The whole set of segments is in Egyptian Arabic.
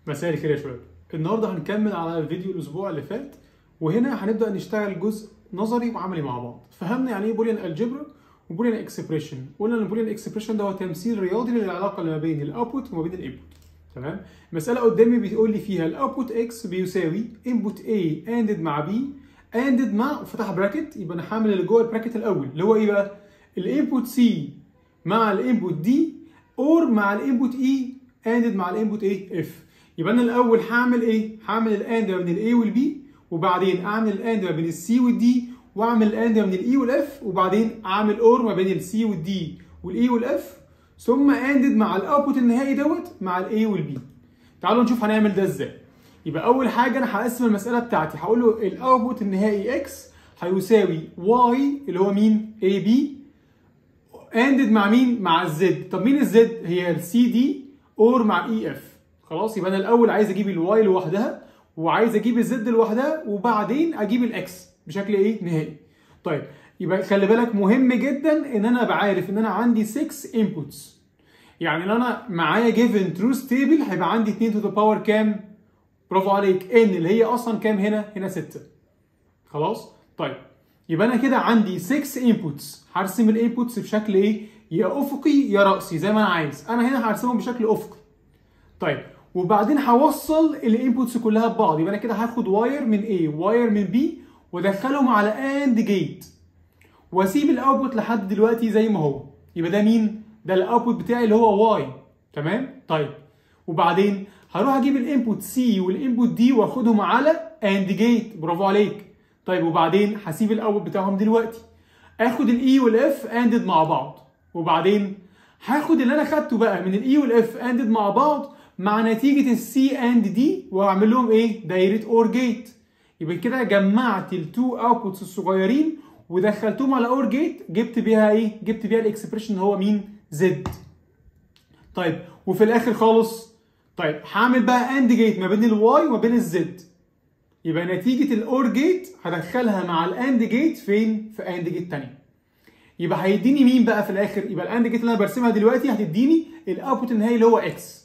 مساء الخير يا شباب النهارده هنكمل على الفيديو الاسبوع اللي فات وهنا هنبدا نشتغل جزء نظري وعملي مع بعض فهمنا يعني ايه بوليان الجبرا وبوليان اكسبريشن قلنا ان البوليان اكسبريشن ده هو تمثيل رياضي للعلاقه اللي ما بين الاوتبوت وما بين الانبوت تمام المساله قدامي بتقول لي فيها الاوتبوت اكس بيساوي انبوت A اندد مع B اندد مع وفتح براكت يبقى انا هعمل اللي جوه البراكت الاول اللي هو ايه بقى الانبوت C مع الانبوت D اور مع الانبوت E اندد مع الانبوت ايه اف يبقى انا الاول هعمل ايه هعمل الاند ما بين الاي والبي وبعدين اعمل الاند ما بين السي والدي واعمل الاند ما بين الاي والاف وبعدين اعمل اور ما بين السي والدي والاي والاف ثم اندد مع الاوتبوت النهائي دوت مع الاي والبي تعالوا نشوف هنعمل ده ازاي يبقى اول حاجه انا هقسم المساله بتاعتي هقول له الاوتبوت النهائي اكس هيساوي واي اللي هو مين اي بي اندد مع مين مع الزد طب مين الزد هي السي دي اور مع اي اف خلاص يبقى انا الاول عايز اجيب الواي لوحدها وعايز اجيب الزد لوحدها وبعدين اجيب الاكس بشكل ايه نهائي طيب يبقى خلي بالك مهم جدا ان انا بعرف ان انا عندي 6 انبوتس يعني لو انا معايا جيفن تروث تيبل هيبقى عندي 2 تو ذا باور كام برافو عليك ان اللي هي اصلا كام هنا هنا 6 خلاص طيب يبقى انا كده عندي 6 انبوتس هرسم الانبوتس بشكل ايه يا افقي يا راسي زي ما انا عايز انا هنا هرسمهم بشكل افقي طيب وبعدين هوصل الانبوتس كلها ببعض يبقى انا كده هاخد واير من A واير من B وادخلهم على اند جيت واسيب الاوتبوت لحد دلوقتي زي ما هو يبقى ده مين ده الاوتبوت بتاعي اللي هو واي تمام طيب وبعدين هروح اجيب الانبوت C والانبوت D واخدهم على اند جيت برافو عليك طيب وبعدين هسيب الاوتبوت بتاعهم دلوقتي اخد الاي والاف اندد مع بعض وبعدين هاخد اللي انا خدته بقى من الاي والاف اندد مع بعض مع نتيجه السي اند دي واعمل لهم ايه دايره اور جيت يبقى كده جمعت التو اوتبوتس الصغيرين ودخلتهم على اور جيت جبت بيها ايه جبت بيها الاكسبريشن اللي هو مين زد طيب وفي الاخر خالص طيب هعمل بقى اند جيت ما بين الواي وما بين الزد يبقى نتيجه الاور جيت هدخلها مع الاند جيت فين في اند جيت ثانيه يبقى هيديني مين بقى في الاخر يبقى الاند جيت اللي انا برسمها دلوقتي هتديني الاوتبوت النهائي اللي هو اكس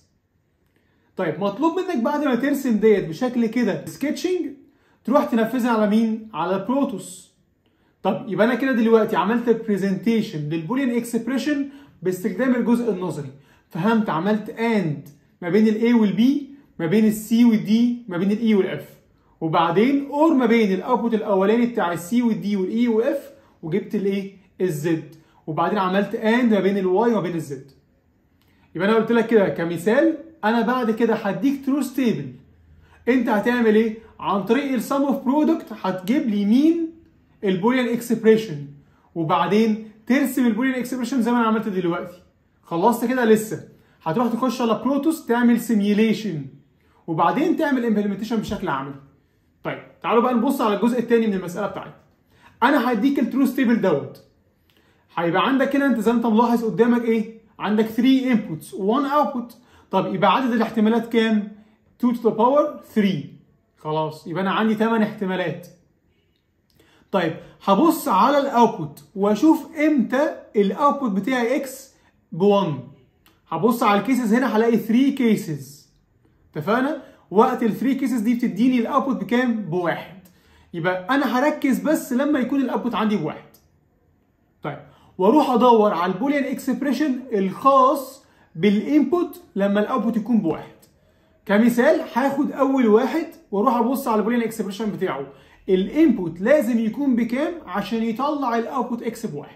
طيب مطلوب منك بعد ما ترسم ديت بشكل كده سكتشنج تروح تنفذها على مين على بروتوس طب يبقى انا كده دلوقتي عملت برزنتيشن للبوليان اكسبريشن باستخدام الجزء النظري فهمت عملت اند ما بين الاي والبي ما بين السي والدي ما بين الاي والاف وبعدين اور ما بين الاوتبوت الاولاني بتاع السي والدي والاي والاف وجبت الايه الزد وبعدين عملت اند ما بين الواي وما بين الزد يبقى انا قلت لك كده كمثال انا بعد كده هديك تروث تيبل انت هتعمل ايه عن طريق السم اوف برودكت هتجيب لي مين البوليان اكسبريشن وبعدين ترسم البوليان اكسبريشن زي ما انا عملت دلوقتي خلصت كده لسه هتروح تخش على بروتوس تعمل سيميوليشن وبعدين تعمل امبلمنتيشن بشكل عملي طيب تعالوا بقى نبص على الجزء الثاني من المساله بتاعتي انا هديك التروث تيبل دوت هيبقى عندك هنا انت زي ما انت ملاحظ قدامك ايه عندك 3 انبوتس و1 اوتبوت طب يبقى عدد الاحتمالات كام 2 to the power 3 خلاص يبقى انا عندي 8 احتمالات طيب هبص على الاوتبوت واشوف امتى الاوتبوت بتاعي اكس ب 1 هبص على الكيسز هنا هلاقي 3 كيسز اتفقنا وقت ال 3 كيسز دي بتديني الاوتبوت بكام بواحد يبقى انا هركز بس لما يكون الاوتبوت عندي بواحد طيب واروح ادور على البوليان اكسبريشن الخاص بالانبوت لما الاوتبوت يكون بواحد كمثال هاخد اول واحد واروح ابص على البوليان اكسبريشن بتاعه الانبوت لازم يكون بكام عشان يطلع الاوتبوت اكس بواحد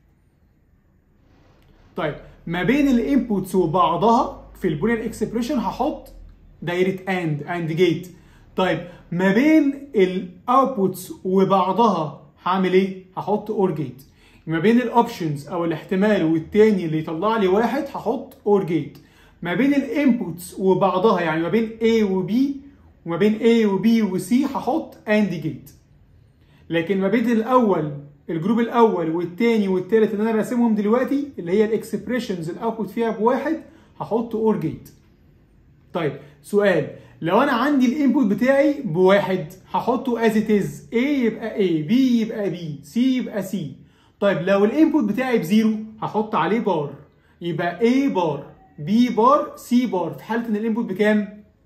طيب ما بين الانبوتس وبعضها في البوليان اكسبريشن هحط دايره اند اند جيت طيب ما بين الاوتبوتس وبعضها هعمل ايه هحط اور جيت ما بين الاوبشنز او الاحتمال والتاني اللي يطلع لي واحد هحط اور جيت ما بين الانبوتس وبعضها يعني ما بين A و B وما بين A و B و C هحط AND جيت لكن ما بين الاول الجروب الاول والتاني والتالت اللي انا راسمهم دلوقتي اللي هي الاكسبريشنز الاوتبوت فيها بواحد هحط اور جيت طيب سؤال لو انا عندي الانبوت بتاعي بواحد هحطه از ات از A يبقى A B يبقى B C يبقى C طيب لو الانبوت بتاعي بزيرو هحط عليه بار يبقى A بار B بار C بار في حاله ان الانبوت بكام؟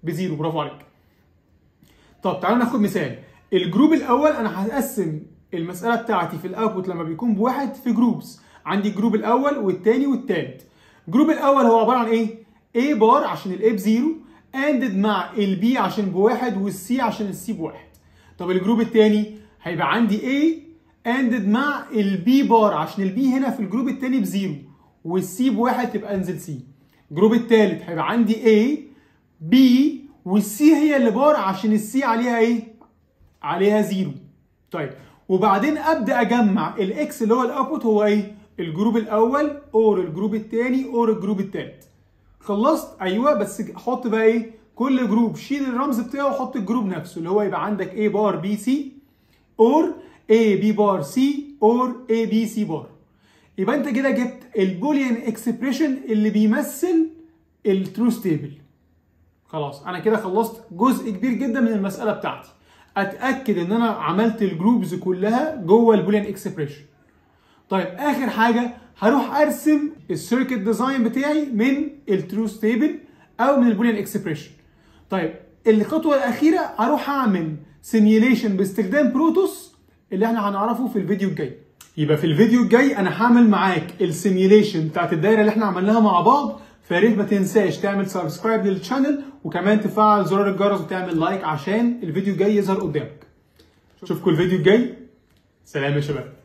بزيرو برافو عليك طب تعالوا ناخد مثال الجروب الاول انا هقسم المساله بتاعتي في الاوتبوت لما بيكون بواحد في جروبس عندي الجروب الاول والثاني والثالث الجروب الاول هو عباره عن ايه A بار عشان الاي بزيرو اندد مع البي عشان بواحد والسي عشان السي بواحد طب الجروب الثاني هيبقى عندي A اندد مع البي بار عشان البي هنا في الجروب الثاني بزيرو والسي بواحد تبقى انزل سي الجروب الثالث هيبقى عندي A B والسي هي اللي بار عشان السي عليها ايه؟ عليها زيرو طيب وبعدين ابدا اجمع الاكس اللي هو الاوتبوت هو ايه؟ الجروب الاول اور الجروب الثاني اور الجروب الثالث خلصت ايوه بس حط بقى ايه؟ كل جروب شيل الرمز بتاعه وحط الجروب نفسه اللي هو يبقى عندك A بار بي سي اور A B بار سي اور A B C بار يبقى انت كده جبت البوليان اكسبريشن اللي بيمثل التروث تيبل خلاص انا كده خلصت جزء كبير جدا من المساله بتاعتي اتاكد ان انا عملت الجروبز كلها جوه البوليان اكسبريشن طيب اخر حاجه هروح ارسم السيركت ديزاين بتاعي من التروث تيبل او من البوليان اكسبريشن طيب الخطوه الاخيره هروح اعمل سيميوليشن باستخدام بروتوس اللي احنا هنعرفه في الفيديو الجاي يبقى في الفيديو الجاي انا هعمل معاك السيميوليشن بتاعت الدايره اللي احنا عملناها مع بعض فيا ريت ما تنساش تعمل سبسكرايب للشانل وكمان تفعل زرار الجرس وتعمل لايك عشان الفيديو الجاي يظهر قدامك اشوفكم الفيديو الجاي سلام يا شباب